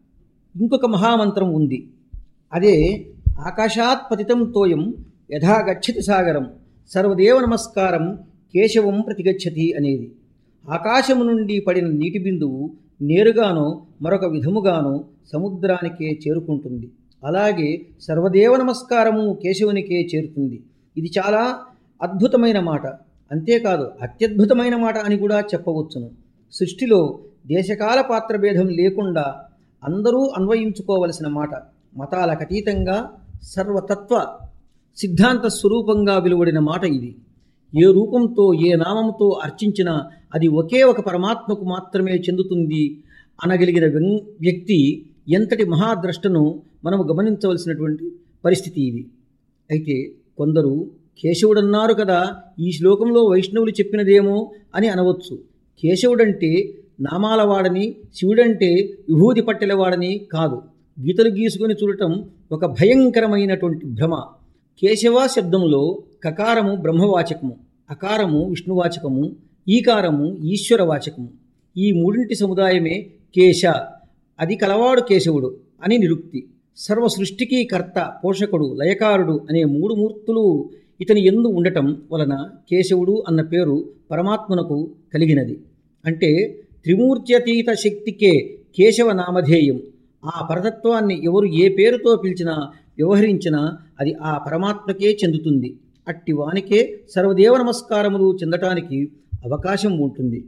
ఇంకొక మహామంత్రం ఉంది అదే ఆకాశాత్ పతితం తోయం యథా గచ్చతి సాగరం సర్వదేవ నమస్కారం కేశవం ప్రతిగచ్చతి అనేది ఆకాశము నుండి పడిన నీటి బిందువు నేరుగానో మరొక విధముగానో సముద్రానికే చేరుకుంటుంది అలాగే సర్వదేవ నమస్కారము కేశవునికే చేరుతుంది ఇది చాలా అద్భుతమైన మాట అంతేకాదు అత్యద్భుతమైన మాట అని కూడా చెప్పవచ్చును సృష్టిలో దేశకాల పాత్ర భేదం లేకుండా అందరూ అన్వయించుకోవలసిన మాట మతాలకు అతీతంగా సర్వతత్వ సిద్ధాంత స్వరూపంగా వెలువడిన మాట ఇది ఏ రూపంతో ఏ నామంతో అర్చించినా అది ఒకే ఒక పరమాత్మకు మాత్రమే చెందుతుంది అనగలిగిన వ్యం- వ్యక్తి ఎంతటి మహాద్రష్టను మనము గమనించవలసినటువంటి పరిస్థితి ఇది అయితే కొందరు కేశవుడన్నారు కదా ఈ శ్లోకంలో వైష్ణవులు చెప్పినదేమో అని అనవచ్చు కేశవుడంటే నామాల వాడని శివుడంటే విభూతి పట్టెలవాడని కాదు గీతలు గీసుకొని చూడటం ఒక భయంకరమైనటువంటి భ్రమ కేశవ శబ్దంలో కకారము బ్రహ్మవాచకము అకారము విష్ణువాచకము ఈకారము ఈశ్వరవాచకము ఈ మూడింటి సముదాయమే కేశ అది కలవాడు కేశవుడు అని నిరుక్తి సర్వ సృష్టికి కర్త పోషకుడు లయకారుడు అనే మూడు మూర్తులు ఇతని ఎందు ఉండటం వలన కేశవుడు అన్న పేరు పరమాత్మనకు కలిగినది అంటే త్రిమూర్త్యతీత శక్తికే కేశవ నామధేయం ఆ పరతత్వాన్ని ఎవరు ఏ పేరుతో పిలిచినా వ్యవహరించినా అది ఆ పరమాత్మకే చెందుతుంది అట్టి వానికే సర్వదేవ నమస్కారములు చెందటానికి అవకాశం ఉంటుంది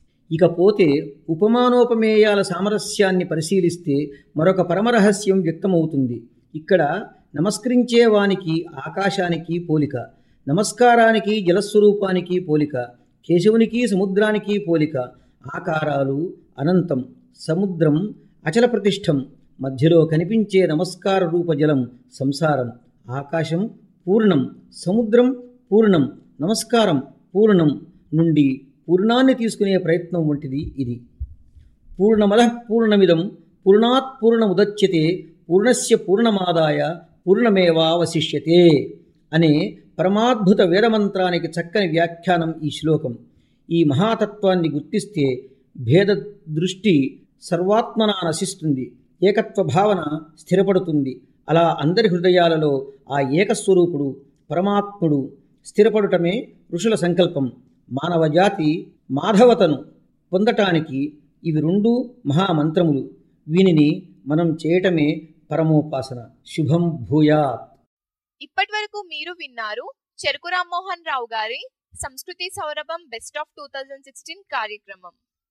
ఇకపోతే ఉపమానోపమేయాల సామరస్యాన్ని పరిశీలిస్తే మరొక పరమరహస్యం వ్యక్తమవుతుంది ఇక్కడ నమస్కరించే వానికి ఆకాశానికి పోలిక నమస్కారానికి జలస్వరూపానికి పోలిక కేశవునికి సముద్రానికి పోలిక ఆకారాలు అనంతం సముద్రం అచల ప్రతిష్టం మధ్యలో కనిపించే నమస్కార రూప జలం సంసారం ఆకాశం పూర్ణం సముద్రం పూర్ణం నమస్కారం పూర్ణం నుండి పూర్ణాన్ని తీసుకునే ప్రయత్నం వంటిది ఇది పూర్ణమద పూర్ణమిదం పూర్ణాత్ పూర్ణముదచ్యతే పూర్ణస్య పూర్ణమాదాయ పూర్ణమేవావశిష్యతే అనే పరమాద్భుత వేదమంత్రానికి చక్కని వ్యాఖ్యానం ఈ శ్లోకం ఈ మహాతత్వాన్ని గుర్తిస్తే భేద దృష్టి సర్వాత్మనా నశిస్తుంది ఏకత్వ భావన స్థిరపడుతుంది అలా అందరి హృదయాలలో ఆ ఏకస్వరూపుడు పరమాత్ముడు స్థిరపడటమే ఋషుల సంకల్పం మానవజాతి మాధవతను పొందటానికి ఇవి రెండు మహామంత్రములు వీనిని మనం చేయటమే పరమోపాసన శుభం భూయాత్ ఇప్పటి వరకు మీరు విన్నారు చెరుకు రామ్మోహన్ రావు గారి సంస్కృతి సౌరభం best of two thousand sixteen కార్యక్రమం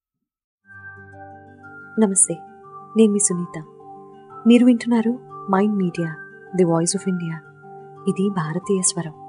నమస్తే నేను మీ సునీత మీరు వింటున్నారు Mind Media the voice of India ఇది భారతీయ స్వరం